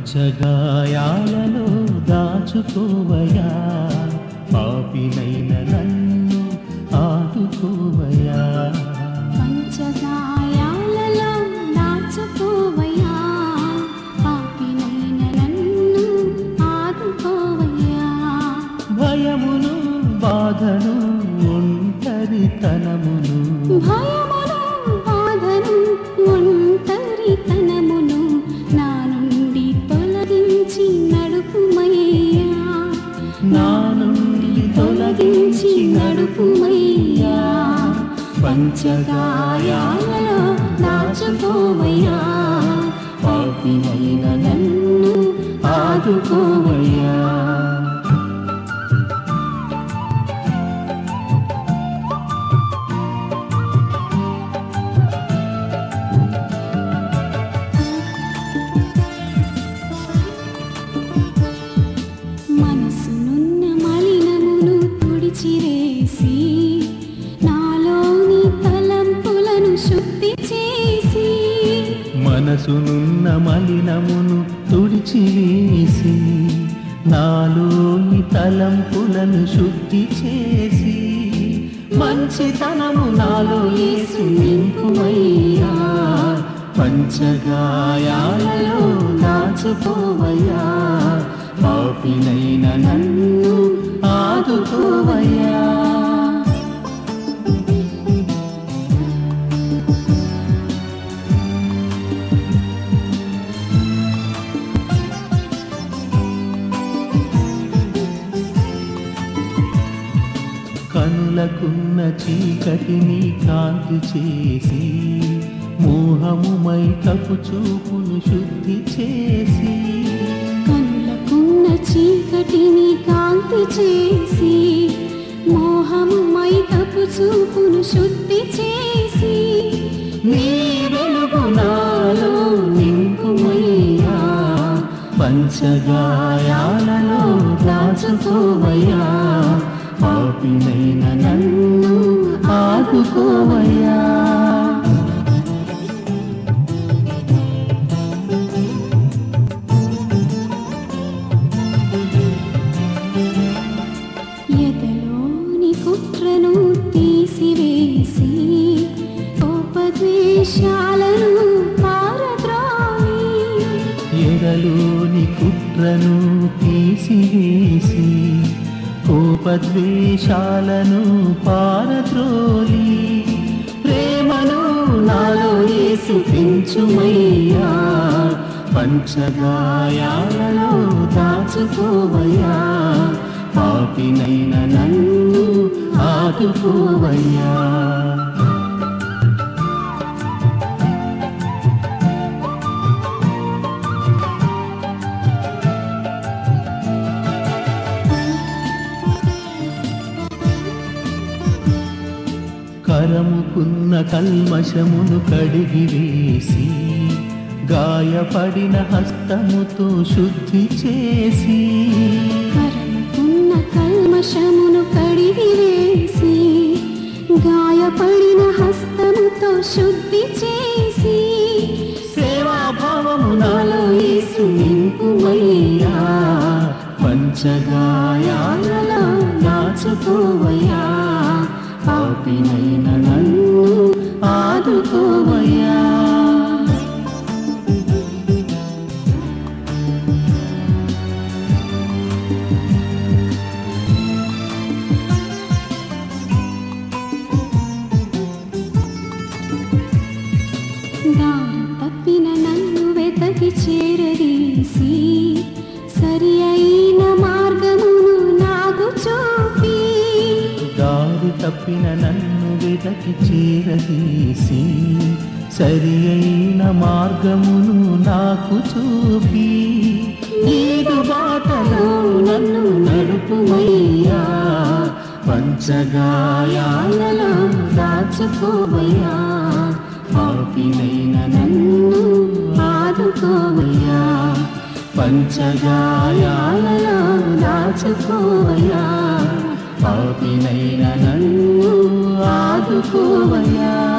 పంచగాయాలలో దాచుకోవయా పాపినైన నన్ను ఆదుకోవయా పంచగాయాలలో దాచుకోవయ్యా పాపినైన నన్ను ఆదుకోవయ్యా భయమును బాధను ఒంటరితనమును భయమును బాధను ఒంటరితనమును నా నుండి తొలగించి నడుపుమయ్యా నా నుండి తొలగించి నడుపుమయ్యా పంచగాయాలలో దాచుకోవయ్యా పాపినైన నన్ను ఆదుకోవయ్యా మనసునున్న మలినమును తుడిచివేసి నాలోని తలంపులను శుద్ధి చేసి మనసునున్న మలినమును తుడిచివేసి నాలోని తలంపులను శుద్ధి చేసి మంచితనము నాలో యేసు నింపుమయ్యా పంచగాయాలలో దాచుకోవయ్యా పాపినైన నన్ను ఆదుకోవయ్యా కనులకున్న చీకటిని కాంతి చేసి మోహము మైకపు చూపును శుద్ధి చేసి కనులకున్న చీకటిని కాంతి చేసి మోహము మైకపు చూపును శుద్ధి చేసి నీ వెలుగు నాలో నింపుమయ్యా పంచగాయాలలో దాచుకోవయ్యా పాపినైన నన్ను ఆదుకోవయ్యా ఎదలోని కుట్రను తీసివేసి కోపద్వేషాలను పారద్రోవి ఎడలోని కుట్రను తీసివేసి కోపద్వేషాలను పారద్రోలి ప్రేమను నాలో యేసు పెంచుమయ్యా పంచగాయాలలో దాచుకోవయ్యా పాపినైన నన్ను ఆదుకోవయ్యా కరముకున్న కల్మషమును కడిగివేసి గాయపడిన హస్తముతో శుద్ధి చేసి కరముకున్న కల్మషమును కడిగివేసి గాయపడిన హస్తముతో శుద్ధి చేసి సేవాభావము నాలో యేసు నింపుమయ్యా పంచగాయాలలో దాచుకోవయ్యా పాపినైన నన్ను ఆదుకోవయ్యా దారి తప్పిన నన్ను వెతకి చేరదీసి సరి అయిన మార్గమును నాకు చూపి దారి తప్పిన నన్ను వెతకి చేరదీసి సరి అయిన మార్గమును నాకు చూపి ఈదు బాటలో నన్ను నడుపుమయ్యా పంచగాయాలలో దాచుకోవయ్యా పాపినైన నన్ను ఆదుకోవయ్యా పంచగాయాలలో దాచుకోవయ్యా పాపినైన నన్ను ఆదుకోవయ్యా